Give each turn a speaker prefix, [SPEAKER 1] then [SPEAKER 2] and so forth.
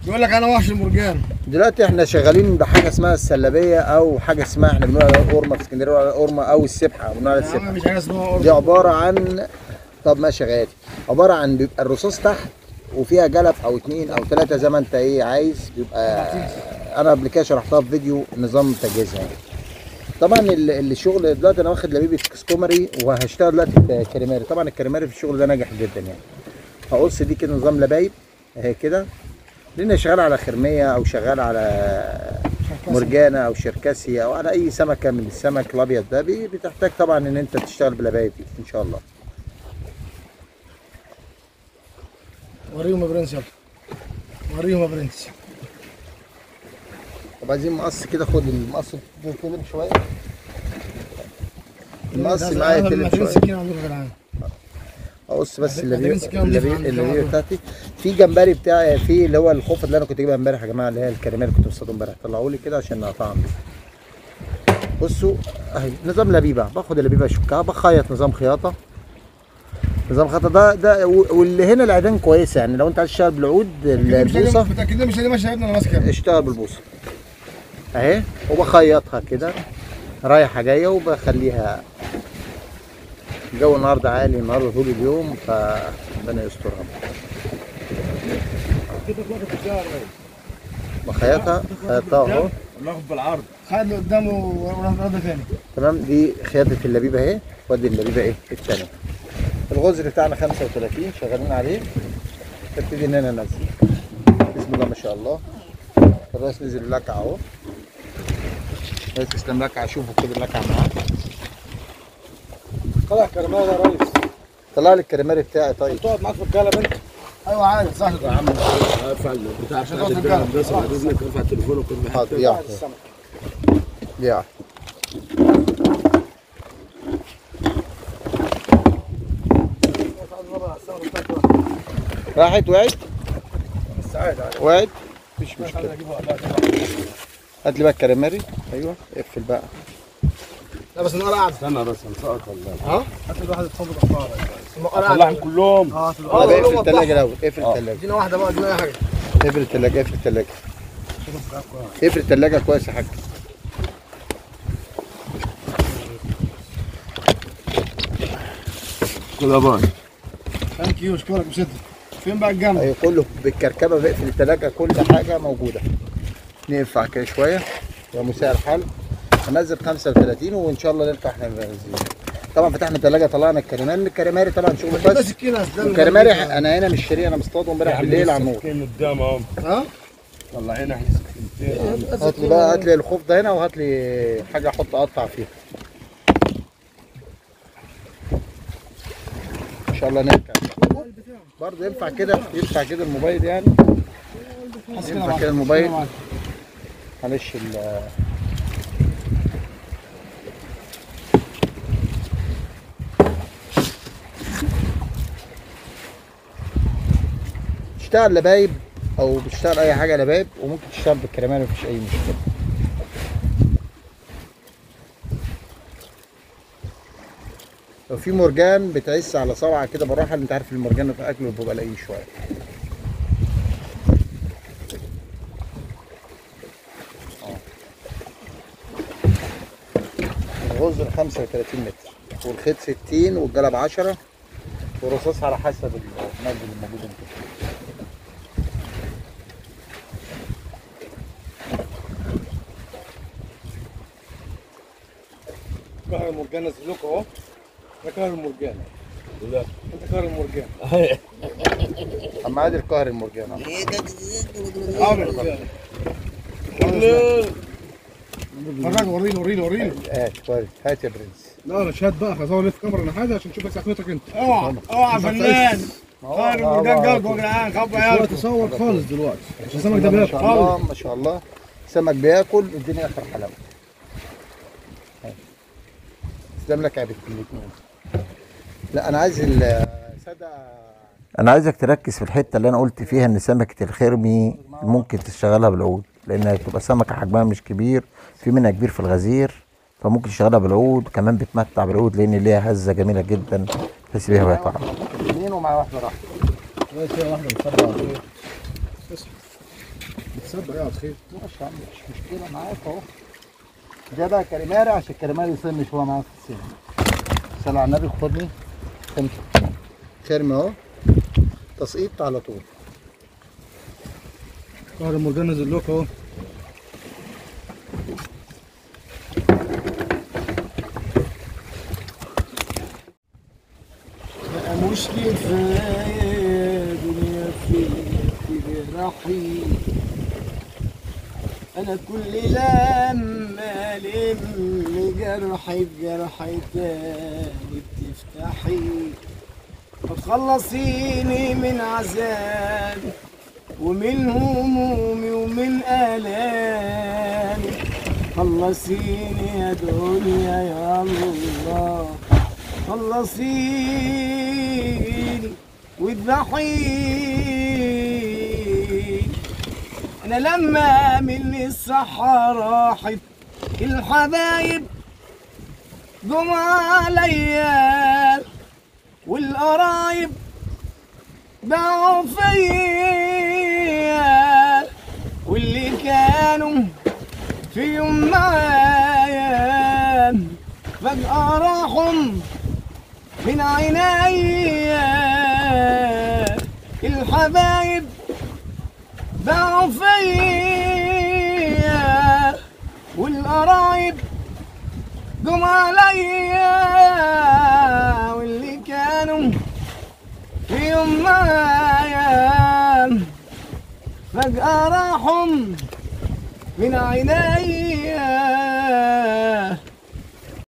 [SPEAKER 1] بيقول لك انا وحش المرجان
[SPEAKER 2] دلوقتي احنا شغالين بحاجه اسمها السلبيه او حاجه اسمها احنا بنقول عليها قرمه في اسكندريه بنقول عليها قرمه او السبحه بنقول عليها
[SPEAKER 1] يا عم
[SPEAKER 2] السبحه
[SPEAKER 1] مش حاجه اسمها
[SPEAKER 2] دي
[SPEAKER 1] أرض.
[SPEAKER 2] عباره عن طب ماشي يا غالي عباره عن بيبقى الرصاص تحت وفيها جلف او اتنين او تلاته زي ما انت ايه عايز بيبقى انا قبل كده شرحتها في فيديو نظام تجهيزها يعني. طبعا ال- الشغل دلوقتي انا واخد لبيبه كسكومري وهشتغل دلوقتي كريماري طبعا الكريماري في الشغل ده ناجح جدا يعني هقص دي كده نظام لبايب اهي كده لان شغال على خرميه او شغال على مرجانه او شركسي او على اي سمكه من السمك الابيض ده بي- بتحتاج طبعا ان انت تشتغل بلبايب دي ان شاء الله
[SPEAKER 1] وريهم يا برنس يلا وريهم يا برنس
[SPEAKER 2] طب عايزين مقص كده خد المقص ده تلم شويه المقص معايا تلم
[SPEAKER 1] محتاجين
[SPEAKER 2] شويه
[SPEAKER 1] سكينه عندكم يا جدعان
[SPEAKER 2] اقص بس
[SPEAKER 1] محتاجين
[SPEAKER 2] اللبيب
[SPEAKER 1] سكينة نضيفة
[SPEAKER 2] اللبيب
[SPEAKER 1] عندي
[SPEAKER 2] اللبيب
[SPEAKER 1] كمان.
[SPEAKER 2] بتاعتي في جمبري بتاعي في اللي هو الخوف اللي انا كنت جايبها امبارح يا جماعه اللي هي الكريمال اللي كنت بصطاده امبارح طلعوا لي كده عشان اقطعها بصوا اهي نظام لبيبه باخد اللبيبه اشكها بخيط نظام خياطه نظام خياطه ده ده و- واللي هنا العيدان كويسه يعني لو انت عايز تشتغل بالعود البوصه
[SPEAKER 1] متاكدين مش دي ماشيه يا ابني انا ماسكها
[SPEAKER 2] اشتغل بالبوصه اهي وبخيطها كده رايحه جايه وبخليها الجو النهارده عالي النهارده طول اليوم فربنا يسترها بخيطها خيطتها اهو
[SPEAKER 3] ناخد بالعرض
[SPEAKER 1] خد اللي قدامه وناخد الارض تاني
[SPEAKER 2] تمام دي خياطه اللبيبه اهي وادي اللبيبه ايه التانيه الغزر بتاعنا 35 شغالين عليه نبتدي ان انا انزل بسم الله ما شاء الله الراس نزل لكعه اهو الراس تسلم لكعه شوفوا كده اللكعه معاه
[SPEAKER 1] طلع كرمال يا ريس
[SPEAKER 2] طلع لي الكريماري بتاعي طيب
[SPEAKER 1] تقعد معاك في الجلب انت ايوه عارف صح
[SPEAKER 3] يا عم ارفع البتاع
[SPEAKER 1] عشان
[SPEAKER 3] بتاعت
[SPEAKER 1] تقعد
[SPEAKER 3] الجرم
[SPEAKER 1] تتكلم.
[SPEAKER 3] بس بعد اذنك ارفع تليفونك وارفع
[SPEAKER 2] حاضر دي واحده
[SPEAKER 1] السمك
[SPEAKER 2] دي واحده راحت وقعت
[SPEAKER 1] بس عادي عادي
[SPEAKER 2] وقعت مفيش مشكله هات لي بقى الكريماري ايوه اقفل بقى
[SPEAKER 1] لا بس النهار قاعد
[SPEAKER 3] استنى بس هنسقط ولا
[SPEAKER 1] ها هات لي واحد تصب الافكار النهار
[SPEAKER 3] طلعهم
[SPEAKER 1] قاعد
[SPEAKER 3] كلهم
[SPEAKER 1] اه
[SPEAKER 2] طب اقفل الثلاجه الاول اقفل الثلاجه
[SPEAKER 1] ادينا واحده بقى ادينا اي حاجه
[SPEAKER 2] اقفل الثلاجه اقفل الثلاجه اقفل الثلاجه كويس يا حاج
[SPEAKER 3] كده باي
[SPEAKER 1] ثانك يو اشكرك بشده فين بقى الجنب
[SPEAKER 2] ايوه كله بالكركبه بقفل الثلاجه كل حاجه موجوده نرفع كده شويه يا مساء الحال هنزل 35 وان شاء الله نرفع احنا بنزين طبعا فتحنا الثلاجه طلعنا الكريماري الكريماري طبعا شغل
[SPEAKER 1] بس
[SPEAKER 2] بس
[SPEAKER 1] سكينه أصل ده
[SPEAKER 2] الكريماري انا هنا مش شاريه انا مصطاده امبارح بالليل على النور
[SPEAKER 3] النور قدام اهو
[SPEAKER 1] ها
[SPEAKER 3] طلعين احنا سكينتين
[SPEAKER 2] هات لي بقى هات لي الخوف ده هنا وهات لي حاجه احط اقطع فيها ان شاء الله نركب برضه ينفع كده ينفع كده الموبايل يعني ينفع كده الموبايل معلش ال تشتغل لبايب او بتشتغل اي حاجه لبايب وممكن تشتغل بالكريمان مفيش اي مشكله لو في مرجان بتعس على صوعه كده بالراحه انت عارف المرجان في اكله بيبقى لاقيه شويه آه. الغزر 35 متر والخيط 60 والجلب 10 والرصاص على حسب النبض اللي موجود انت
[SPEAKER 1] كهر المرجان نزل لكم اهو ده كهر المرجان
[SPEAKER 3] لا
[SPEAKER 1] انت كهر المرجان
[SPEAKER 2] اما عادي القهر المرجان أهو.
[SPEAKER 1] اه فرج وريني وريني وريني
[SPEAKER 2] هات كويس هات يا برنس
[SPEAKER 1] لا انا شهاد بقى هصور في كاميرا انا حاجه عشان اشوف سقفتك انت اوعى اوعى فنان خير المرجان جالكم يا جدعان خبوا
[SPEAKER 4] مش
[SPEAKER 1] يا
[SPEAKER 4] وقت تصور خالص دلوقتي عشان السمك ده
[SPEAKER 2] ما
[SPEAKER 4] بياكل
[SPEAKER 2] شاء الله ما شاء الله سمك بياكل الدنيا اخر حلاوه هاي. تسلم لك يا بنت الاثنين لا انا عايز الساده انا عايزك تركز في الحته اللي انا قلت فيها ان سمكه الخرمي ممكن تشتغلها بالعود لانها بتبقى سمكه حجمها مش كبير في منها كبير في الغزير فممكن تشتغلها بالعود كمان بتمتع بالعود لان ليها هزه جميله جدا تحس بيها وهي طالعه اثنين ومع واحده راحه
[SPEAKER 4] فيها واحده بتصبع على طول.
[SPEAKER 1] بتصدق يا خير
[SPEAKER 2] ماشي يا عم مش مشكله معاك اهو ده بقى كريماري عشان الكريماري يصن شويه معاك في السن صلى على النبي خدني خمسه خرم اهو تسقيط على طول
[SPEAKER 1] قهر المرجان نزل لك اهو
[SPEAKER 5] بقى مش كفاية دنيا في جراحي أنا كل لما ألم جرحي بجرحي تاني بتفتحي وتخلصيني من عذاب ومن همومي ومن آلامي خلصيني يا دنيا يا الله خلصيني واذبحيني انا لما مني الصحة راحت الحبايب جم عليا والقرايب باعوا فيا واللي كانوا في يوم معايا فجأة راحوا من عينيا الحبايب باعوا فيا والقرايب جم عليا واللي كانوا في يوم معايا فجأة راحوا من عينيا